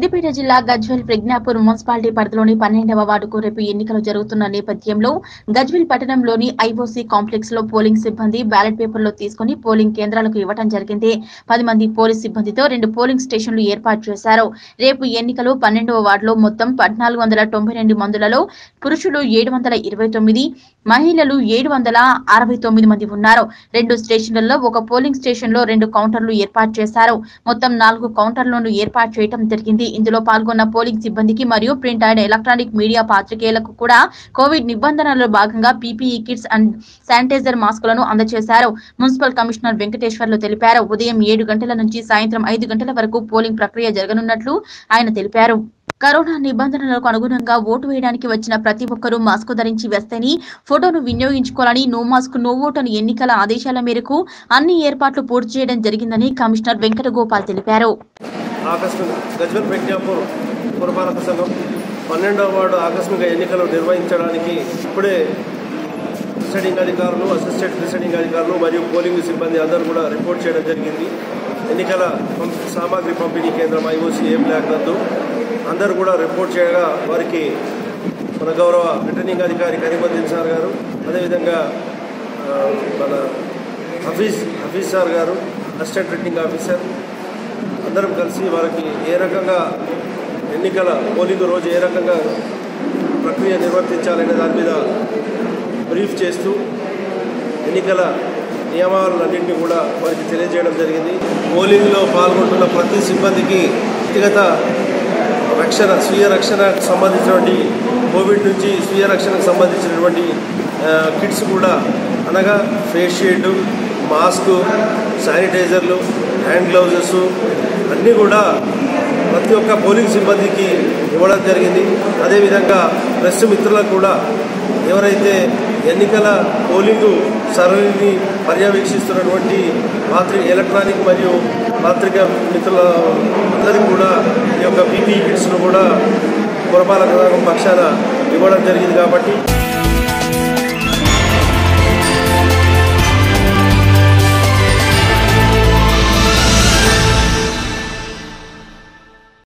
సిద్దిపేట జిల్లా గజ్వెల్ ప్రజ్ఞాపూర్ మున్సిపాలిటీ పరిధిలోని పన్నెండవ వార్డుకు రేపు ఎన్నికలు జరుగుతున్న నేపథ్యంలో గజ్వెల్ పట్టణంలోని ఐఓసీ కాంప్లెక్స్ లో పోలింగ్ సిబ్బంది బ్యాలెట్ పేపర్లు తీసుకుని పోలింగ్ కేంద్రాలకు ఇవ్వడం జరిగింది పది మంది పోలీస్ సిబ్బందితో రెండు పోలింగ్ స్టేషన్లు ఏర్పాటు చేశారు రేపు ఎన్నికలు పన్నెండవ వార్డులో మొత్తం పద్నాలుగు వందల తొంభై రెండు మందులలో పురుషులు ఏడు వందల ఇరవై తొమ్మిది మహిళలు ఏడు వందల అరవై తొమ్మిది మంది ఉన్నారు రెండు స్టేషన్లలో ఒక పోలింగ్ స్టేషన్ లో రెండు కౌంటర్లు ఏర్పాటు చేశారు మొత్తం నాలుగు కౌంటర్లను ఏర్పాటు చేయడం జరిగింది ఇందులో పాల్గొన్న పోలింగ్ సిబ్బందికి మరియు ప్రింట్ అండ్ ఎలక్ట్రానిక్ మీడియా పాత్రికేయులకు కూడా కోవిడ్ నిబంధనలలో భాగంగా పీపీఈ కిట్స్ అండ్ శానిటైజర్ మాస్కులను అందజేశారు మున్సిపల్ కమిషనర్ వెంకటేశ్వర్లు తెలిపారు ఉదయం ఏడు గంటల నుంచి సాయంత్రం ఐదు గంటల వరకు పోలింగ్ ప్రక్రియ జరగనున్నట్లు ఆయన తెలిపారు కరోనా నిబంధనలకు అనుగుణంగా ఓటు వేయడానికి వచ్చిన ప్రతి ఒక్కరూ మాస్క్ ధరించి వస్తేని ఫోటోను వినియోగించుకోవాలని నో మాస్క్ నో ఓట్ అని ఎన్నికల ఆదేశాల మేరకు అన్ని ఏర్పాట్లు పూర్తి చేయడం జరిగిందని కమిషనర్ వెంకటగోపాల్ తెలిపారు ఆకస్మిక గజ్వల్ ప్రజ్ఞాపూర్ పురపాలక సంఘం పన్నెండవ వార్డు ఆకస్మిక ఎన్నికలు నిర్వహించడానికి ఇప్పుడే ప్రిసైడింగ్ అధికారులు అసిస్టెంట్ ప్రిసైడింగ్ అధికారులు మరియు పోలింగ్ సిబ్బంది అందరూ కూడా రిపోర్ట్ చేయడం జరిగింది ఎన్నికల పం- సామాగ్రి పంపిణీ కేంద్రం ఐఓసీ ఏ బ్లాక్ నందు అందరూ కూడా రిపోర్ట్ చేయగా వారికి మన గౌరవ రిటర్నింగ్ అధికారి కరీముద్దీన్ సార్ గారు అదేవిధంగా ఆ, మన హఫీజ్ హఫీజ్ సార్ గారు అసిస్టెంట్ రిటర్నింగ్ ఆఫీసర్ అందరం కలిసి వారికి ఏ రకంగా ఎన్నికల పోలింగ్ రోజు ఏ రకంగా ప్రక్రియ నిర్వర్తించాలనే దాని మీద బ్రీఫ్ చేస్తూ ఎన్నికల నియమాలన్నింటినీ కూడా వారికి తెలియజేయడం జరిగింది పోలింగ్లో పాల్గొంటున్న ప్రతి సిబ్బందికి వ్యక్తిగత రక్షణ స్వీయ రక్షణకు సంబంధించినటువంటి కోవిడ్ నుంచి స్వీయ రక్షణకు సంబంధించినటువంటి ఆ, కిట్స్ కూడా అనగా ఫేస్ షీల్డ్ మాస్క్ శానిటైజర్లు హ్యాండ్ గ్లౌజెస్ అన్నీ కూడా ప్రతి ఒక్క పోలింగ్ సిబ్బందికి ఇవ్వడం జరిగింది అదేవిధంగా ప్రెస్ మిత్రులకు కూడా ఎవరైతే ఎన్నికల పోలింగ్ సరళిని పర్యవేక్షిస్తున్నటువంటి పాత్రిక ఎలక్ట్రానిక్ మరియు పాత్రిక మిత్రుల అందరికీ కూడా ఈ యొక్క పీపీ కిట్స్ను కూడా పురపాలక సంఘం పక్షాన ఇవ్వడం జరిగింది కాబట్టి